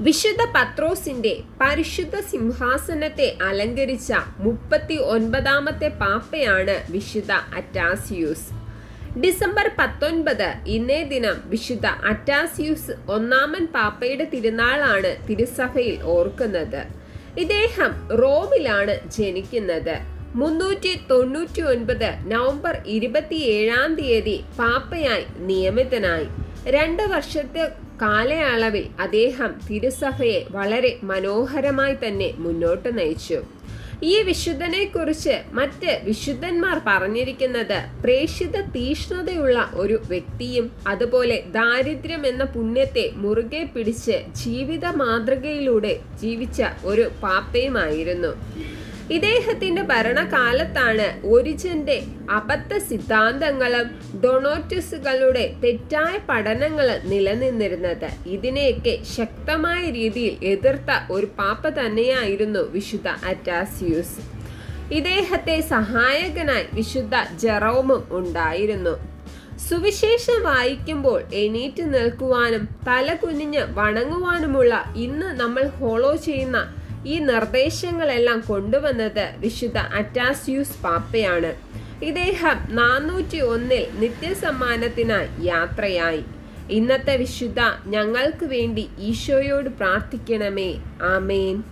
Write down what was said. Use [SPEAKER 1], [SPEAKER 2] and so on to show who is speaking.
[SPEAKER 1] വിശുദ്ധ പത്രോസിന്റെ പരിശുദ്ധ സിംഹാസനത്തെ അലങ്കരിച്ച മുപ്പത്തി ഒൻപതാമത്തെ പാപ്പയാണ് വിശുദ്ധ അറ്റാസിയൂസ് ഡിസംബർ പത്തൊൻപത് ഇന്നേ ദിനം വിശുദ്ധ അറ്റാസിയൂസ് ഒന്നാമൻ പാപ്പയുടെ തിരുനാളാണ് തിരുസഭയിൽ ഓർക്കുന്നത് ഇദ്ദേഹം റോമിലാണ് ജനിക്കുന്നത് മുന്നൂറ്റി തൊണ്ണൂറ്റി ഒൻപത് നവംബർ ഇരുപത്തിയേഴാം തീയതി പാപ്പയായി നിയമിതനായി രണ്ട് വർഷത്തെ കാലയളവിൽ അദ്ദേഹം തിരുസഭയെ വളരെ മനോഹരമായി തന്നെ മുന്നോട്ട് നയിച്ചു ഈ വിശുദ്ധനെ കുറിച്ച് മറ്റ് വിശുദ്ധന്മാർ പറഞ്ഞിരിക്കുന്നത് പ്രേക്ഷിത തീഷ്ണതയുള്ള ഒരു വ്യക്തിയും അതുപോലെ ദാരിദ്ര്യം എന്ന പുണ്യത്തെ മുറുകെ പിടിച്ച് ജീവിത മാതൃകയിലൂടെ ജീവിച്ച ഒരു പാപ്പയുമായിരുന്നു ഇദ്ദേഹത്തിന്റെ ഭരണകാലത്താണ് ഒരിജന്റെ അബദ്ധ സിദ്ധാന്തങ്ങളും ഡൊണോറ്റസുകളുടെ തെറ്റായ പഠനങ്ങൾ നിലനിന്നിരുന്നത് ഇതിനെയൊക്കെ ശക്തമായ രീതിയിൽ എതിർത്ത ഒരു പാപ്പ തന്നെയായിരുന്നു വിശുദ്ധ അറ്റാസിയൂസ് ഇദ്ദേഹത്തെ സഹായകനായി വിശുദ്ധ ജെറോമും ഉണ്ടായിരുന്നു സുവിശേഷം വായിക്കുമ്പോൾ എണീറ്റ് നിൽക്കുവാനും തല കുനിഞ്ഞ് വണങ്ങുവാനുമുള്ള ഇന്ന് നമ്മൾ ഫോളോ ചെയ്യുന്ന ഈ നിർദ്ദേശങ്ങളെല്ലാം കൊണ്ടുവന്നത് വിശുദ്ധ അറ്റാസ്യൂസ് പാപ്പയാണ് ഇദ്ദേഹം നാനൂറ്റി ഒന്നിൽ നിത്യസമ്മാനത്തിനായി യാത്രയായി ഇന്നത്തെ വിശുദ്ധ ഞങ്ങൾക്ക് വേണ്ടി ഈശോയോട് പ്രാർത്ഥിക്കണമേ ആമേൻ